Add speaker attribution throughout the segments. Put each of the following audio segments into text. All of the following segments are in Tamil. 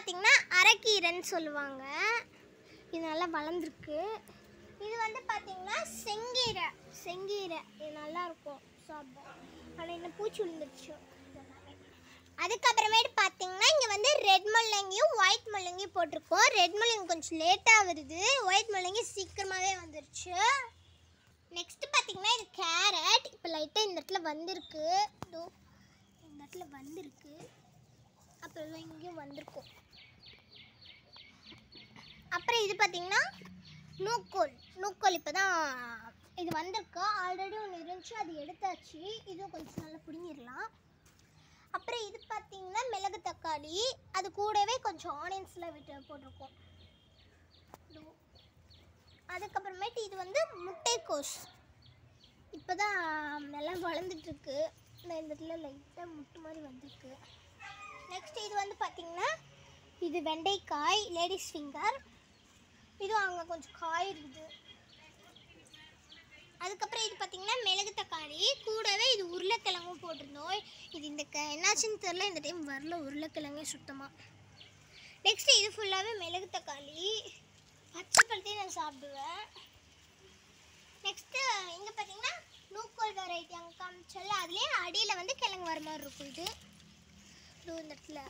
Speaker 1: பார்த்தீங்கன்னா அரைக்கீரைன்னு சொல்லுவாங்க இது நல்லா வளர்ந்துருக்கு இது வந்து பார்த்தீங்கன்னா செங்கீரை செங்கீரை இது நல்லா இருக்கும் சாப்பிட ஆனால் என்ன பூச்சி விழுந்துருச்சு இதெல்லாமே. அதுக்கப்புறமேட்டு பார்த்தீங்கன்னா இங்கே வந்து ரெட் முள்ளங்கியும் ஒயிட் முள்ளங்கியும் போட்டிருக்கோம் ரெட் முள்ளங்கி கொஞ்சம் லேட்டாக வருது ஒயிட் முள்ளங்கி சீக்கிரமாகவே வந்துருச்சு நெக்ஸ்ட் பார்த்தீங்கன்னா இது கேரட் இப்போ லைட்டாக இந்த இடத்துல வந்திருக்கு இதோ இந்த இடத்துல வந்திருக்கு அப்புறம் இங்கேயும் வந்திருக்கும் அப்புறம் இது பார்த்தீங்கன்னா நூக்கோல் நூக்கோல் இப்போ தான் இது வந்திருக்கு ஆல்ரெடி ஒன்று இருந்துச்சு அது எடுத்தாச்சு இதுவும் கொஞ்சம் நல்லா பிடிங்கிடலாம் அப்புறம் இது பார்த்தீங்கன்னா மிளகு தக்காளி அது கூடவே கொஞ்சம் ஆனியன்ஸ்லாம் விட்டு போட்டிருக்கோம் இதோ. அதுக்கப்புறமேட்டு இது வந்து முட்டைக்கோஸ் இப்போ தான் நல்லா வளர்ந்துட்டுருக்கு இந்த இடத்துல லைட்டாக முட்டு மாதிரி வந்திருக்கு நெக்ஸ்ட் இது வந்து பார்த்தீங்கன்னா இது வெண்டைக்காய் லேடிஸ் ஃபிங்கர் இது அங்கே கொஞ்சம் காய் இருக்குது அதுக்கப்புறம் இது பார்த்தீங்கன்னா மிளகு தக்காளி கூடவே இது உருளைக்கிழங்கும் போட்டிருந்தோம் இது இந்த க என்னாச்சுன்னு தெரில இந்த டைம் வரல உருளைக்கிழங்கே சுத்தமாக நெக்ஸ்ட் இது ஃபுல்லாகவே மிளகு தக்காளி பச்சை பழத்தையும் நான் சாப்பிடுவேன் நெக்ஸ்ட்டு இங்கே பார்த்தீங்கன்னா நூக்கோல் வெரைட்டி அங்கே காமிச்சல அதுலேயே அடியில் வந்து கிழங்கு வர மாதிரி இருக்கும் இது இதோ இந்த இடத்துல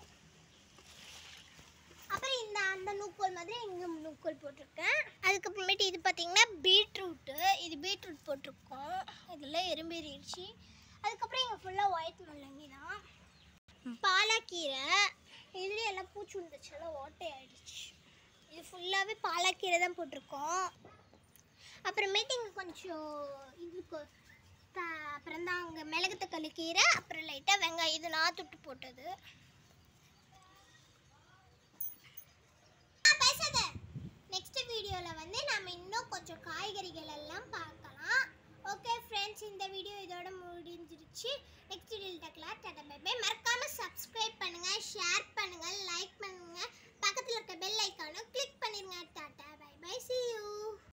Speaker 1: அப்புறம் இந்த அந்த நூக்கோல் மாதிரி இங்கே நூக்கோல் போட்டிருக்கேன் அதுக்கப்புறமேட்டு இது பார்த்தீங்கன்னா பீட்ரூட்டு இது பீட்ரூட் போட்டிருக்கோம் இதெல்லாம் எறும்பேறிடுச்சு அதுக்கப்புறம் இங்கே ஃபுல்லாக ஒயிட் முள்ளங்கி தான் பாலாக்கீரை இதுலேயே எல்லாம் பூச்சி விழுந்துச்சு எல்லாம் ஓட்டை ஆயிடுச்சு இது ஃபுல்லாகவே பாலாக்கீரை தான் போட்டிருக்கோம் அப்புறமேட்டு இங்கே கொஞ்சம் இது கொ- த- அப்புறம் தான் அங்கே மிளகு தக்காளி கீரை அப்புறம் லைட்டாக வெங்காயம் இது நான் தொட்டு போட்டது பேசாத நெக்ஸ்ட் வீடியோவில் வந்து நம்ம இன்னும் கொஞ்சம் காய்கறிகள் எல்லாம் பார்க்கலாம் ஓகே ஃப்ரெண்ட்ஸ் இந்த வீடியோ இதோட முடிஞ்சிருச்சு நெக்ஸ்ட் வீடியோவில் பார்க்கலாம் டாடா பை பை மறக்காம சப்ஸ்கிரைப் பண்ணுங்க ஷேர் பண்ணுங்க லைக் பண்ணுங்க பக்கத்தில் இருக்க பெல் ஐக்கானும் கிளிக் பண்ணிருங்க tata bye bye see you